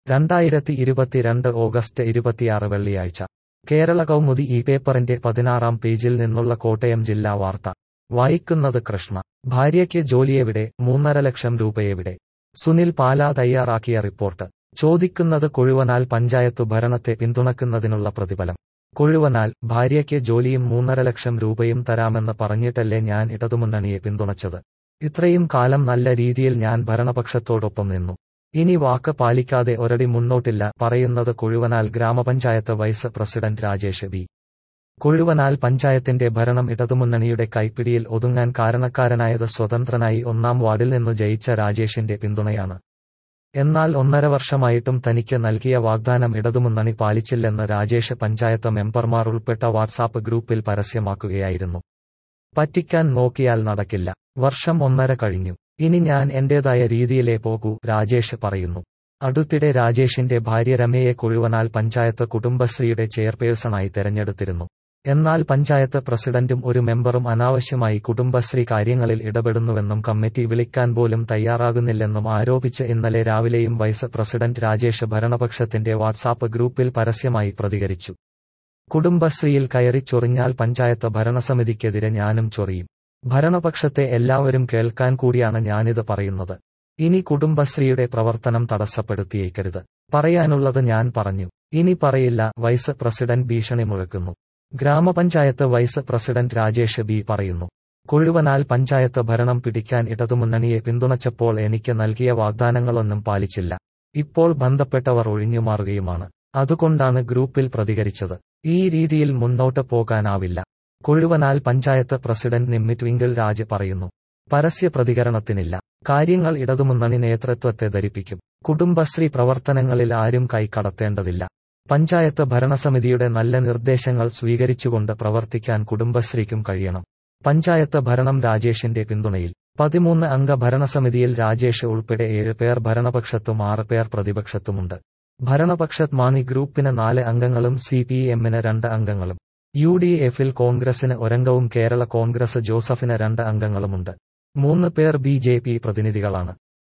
രണ്ടായിരത്തി ഇരുപത്തിരണ്ട് ഓഗസ്റ്റ് ഇരുപത്തിയാറ് വെള്ളിയാഴ്ച കേരള കൗമുദി ഈ പേപ്പറിന്റെ പതിനാറാം പേജിൽ നിന്നുള്ള കോട്ടയം ജില്ലാ വാർത്ത വായിക്കുന്നത് കൃഷ്ണ ഭാര്യയ്ക്ക് ജോലിയെവിടെ മൂന്നര ലക്ഷം രൂപയെവിടെ സുനിൽ പാല തയ്യാറാക്കിയ റിപ്പോർട്ട് ചോദിക്കുന്നത് കൊഴുവനാൽ പഞ്ചായത്തു ഭരണത്തെ പിന്തുണക്കുന്നതിനുള്ള പ്രതിഫലം കൊഴുവനാൽ ഭാര്യയ്ക്ക് ജോലിയും മൂന്നര ലക്ഷം രൂപയും തരാമെന്ന് പറഞ്ഞിട്ടല്ലേ ഞാൻ ഇടതുമുന്നണിയെ പിന്തുണച്ചത് ഇത്രയും കാലം നല്ല രീതിയിൽ ഞാൻ ഭരണപക്ഷത്തോടൊപ്പം നിന്നു ഇനി വാക്ക് പാലിക്കാതെ ഒരടി മുന്നോട്ടില്ല പറയുന്നത് കൊഴുവനാൽ ഗ്രാമപഞ്ചായത്ത് vice president Rajesh B Kozhuvanal പഞ്ചായത്തിന്റെ ഭരണം ഇടതുമുന്നണിയുടെ കൈപ്പിടിയിൽ ഒതുങ്ങാൻ കാരണക്കാരനായത് സ്വതന്ത്രനായി ഒന്നാം വാർഡിൽ നിന്നു ജയിച്ച രാജേഷിന്റെ പിന്തുണയാണ് എന്നാൽ ഒന്നര വർഷമായിട്ടും തനിക്ക് നൽകിയ വാഗ്ദാനം ഇടതുമുന്നണി പാലിച്ചില്ലെന്ന് രാജേഷ് പഞ്ചായത്ത് മെമ്പർമാർ ഉൾപ്പെട്ട വാട്സാപ്പ് ഗ്രൂപ്പിൽ പരസ്യമാക്കുകയായിരുന്നു പറ്റിക്കാൻ നോക്കിയാൽ നടക്കില്ല വർഷം ഒന്നര കഴിഞ്ഞു ഇനി ഞാൻ എന്റേതായ രീതിയിലേ പോകൂ രാജേഷ് പറയുന്നു അടുത്തിടെ രാജേഷിന്റെ ഭാര്യ രമയെ കൊഴുവനാൽ പഞ്ചായത്ത് കുടുംബശ്രീയുടെ ചെയർപേഴ്സണായി തെരഞ്ഞെടുത്തിരുന്നു എന്നാൽ പഞ്ചായത്ത് പ്രസിഡന്റും ഒരു മെമ്പറും അനാവശ്യമായി കുടുംബശ്രീ കാര്യങ്ങളിൽ ഇടപെടുന്നുവെന്നും കമ്മിറ്റി വിളിക്കാൻ പോലും തയ്യാറാകുന്നില്ലെന്നും ആരോപിച്ച് ഇന്നലെ രാവിലെയും വൈസ് പ്രസിഡന്റ് രാജേഷ് ഭരണപക്ഷത്തിന്റെ വാട്സാപ്പ് ഗ്രൂപ്പിൽ പരസ്യമായി പ്രതികരിച്ചു കുടുംബശ്രീയിൽ കയറി ചൊറിഞ്ഞാൽ പഞ്ചായത്ത് ഭരണസമിതിക്കെതിരെ ഞാനും ചൊറിയും ഭരണപക്ഷത്തെ എല്ലാവരും കേൾക്കാൻ കൂടിയാണ് ഞാനിത് പറയുന്നത് ഇനി കുടുംബശ്രീയുടെ പ്രവർത്തനം തടസ്സപ്പെടുത്തിയേക്കരുത് പറയാനുള്ളത് ഞാൻ പറഞ്ഞു ഇനി പറയില്ല വൈസ് പ്രസിഡന്റ് ഭീഷണി മുഴക്കുന്നു ഗ്രാമപഞ്ചായത്ത് വൈസ് പ്രസിഡന്റ് രാജേഷ് ബി പറയുന്നു കൊഴുവനാൽ പഞ്ചായത്ത് ഭരണം പിടിക്കാൻ ഇടതുമുന്നണിയെ പിന്തുണച്ചപ്പോൾ എനിക്ക് നൽകിയ വാഗ്ദാനങ്ങളൊന്നും പാലിച്ചില്ല ഇപ്പോൾ ബന്ധപ്പെട്ടവർ ഒഴിഞ്ഞുമാറുകയുമാണ് അതുകൊണ്ടാണ് ഗ്രൂപ്പിൽ പ്രതികരിച്ചത് ഈ രീതിയിൽ മുന്നോട്ട് പോകാനാവില്ല കൊഴുവനാൽ പഞ്ചായത്ത് പ്രസിഡന്റ് നിമ്മി ട്വിങ്കിൾ രാജ് പറയുന്നു പരസ്യ പ്രതികരണത്തിനില്ല കാര്യങ്ങൾ ഇടതുമുന്നണി നേതൃത്വത്തെ ധരിപ്പിക്കും കുടുംബശ്രീ പ്രവർത്തനങ്ങളിൽ ആരും കൈകടത്തേണ്ടതില്ല പഞ്ചായത്ത് ഭരണസമിതിയുടെ നല്ല നിർദ്ദേശങ്ങൾ സ്വീകരിച്ചുകൊണ്ട് പ്രവർത്തിക്കാൻ കുടുംബശ്രീക്കും കഴിയണം പഞ്ചായത്ത് ഭരണം രാജേഷിന്റെ പിന്തുണയിൽ പതിമൂന്ന് അംഗ ഭരണസമിതിയിൽ രാജേഷ് ഉൾപ്പെടെ ഏഴ് പേർ ഭരണപക്ഷത്തും ആറ് പേർ പ്രതിപക്ഷത്തുമുണ്ട് ഭരണപക്ഷത്ത് മാണി ഗ്രൂപ്പിന് നാല് അംഗങ്ങളും സി പി എമ്മിന് രണ്ട് അംഗങ്ങളും യു ഡി എഫിൽ കോൺഗ്രസിന് ഒരംഗവും കേരള കോൺഗ്രസ് ജോസഫിന് രണ്ട് അംഗങ്ങളുമുണ്ട് മൂന്ന് പേർ ബി ജെ പി പ്രതിനിധികളാണ്